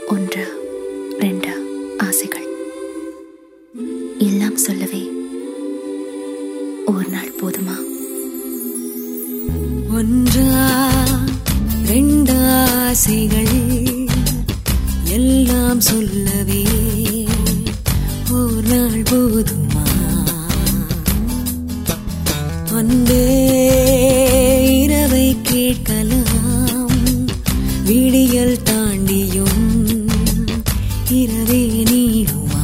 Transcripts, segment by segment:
ஒன்றா ரெண்டா ஆசைகள் எல்லாம் சொல்லவே ஒரு நாள் போதுமா ஒன்றா ரெண்டாசைகள் எல்லாம் சொல்லவே ஒரு நாள் போதுமா அன்பே இரவை கேட்கலாம் விடியல் தாண்டியும் இரவே நீடுமா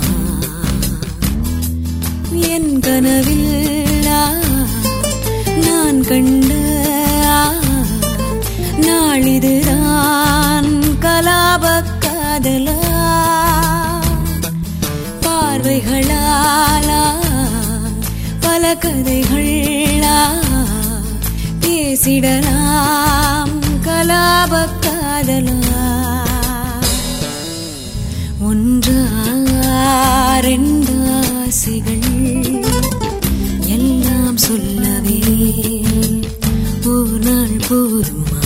என் கனவில் ஆ, நான் கண்ட ஆ, நாளிதுதான் கலாப காதலா பார்வைகளாலா பல கதைகளா பேசிடலாம் கலாப காதலா ஒன்றா ரெண்டு ஆசைகள் எல்லாம் சொல்லவே ஒரு நாள் போதுமா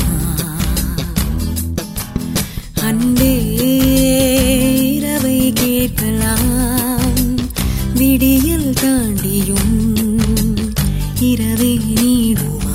அன்பே இரவை கேட்கலாம் விடியல் தாண்டியும் இரவே நீடுமா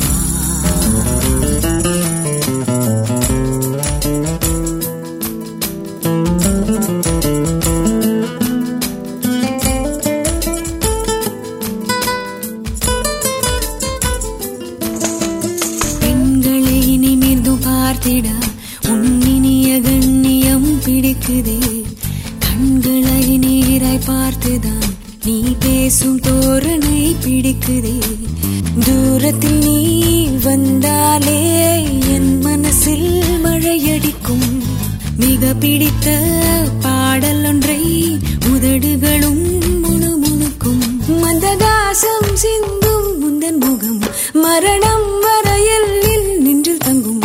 பெண்களை இனிமேர்ந்தும் பார்த்திட உன்னினிய கண்ணியம் பிடிக்குதே கண்களை நீராய் பார்த்துதான் நீ பேசும் தோரணை பிடிக்குதே தூரத்தில் நீ வந்தாலே என் மனசில் மழையடிக்கும் மிக பிடித்த பாடல் ஒன்றை உதடுகளும் முணுமுணுக்கும் மந்தகாசம் சிந்தும் முந்தன் முகம் மரணம் வரையில் நின்று தங்கும்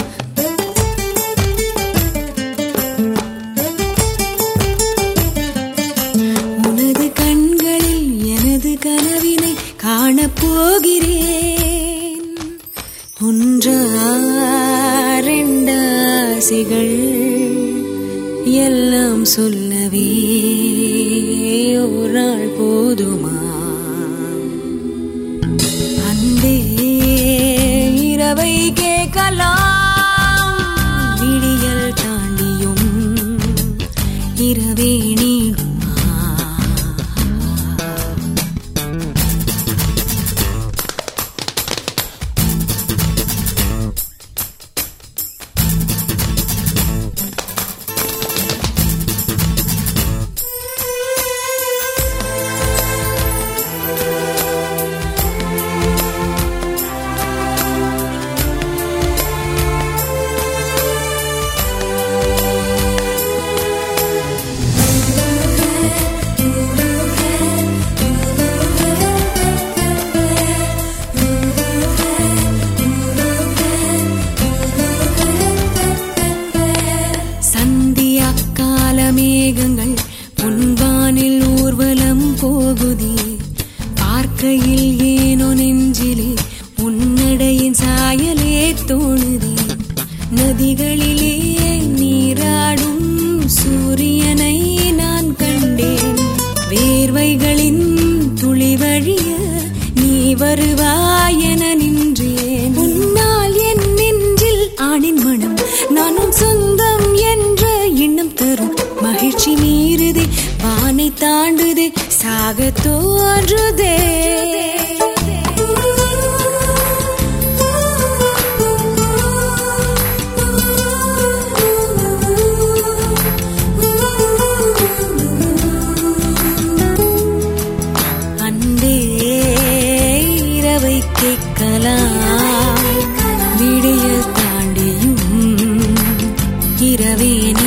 உனது கண்களில் எனது கனவினை காணப் போகிறேன் ஒன்றா ரெண்டாசைகள் எல்லாம் சொல்லவே ஒரு நாள் போதுமா அன்பே இரவை கேட்கலாம் விடியல் தாண்டியும் இரவே நீடுமா சந்தியா கால மேகங்கள் பொன்வானில் ஊர்வலம் போகுதே பார்க்கையில் ஏனோ நெஞ்சிலே உன்னடையின் சாயலே தோணுதே நதிகளிலே நீராடும் சூரியனை நான் கண்டேன் வேர்வைகளின் துளி வழிய நீ வருவாய் என நின்றேன் உன்னால் என் நெஞ்சில் ஆணின் மனம் நானும் சொந்தம் என்ற எண்ணம் தரும் மகிழ்ச்சி மீறுதே வானை தாண்டுதே சாக தோன்றுதே அன்பே இரவை கேட்கலாம் விடிய தாண்டியும் இரவே நீ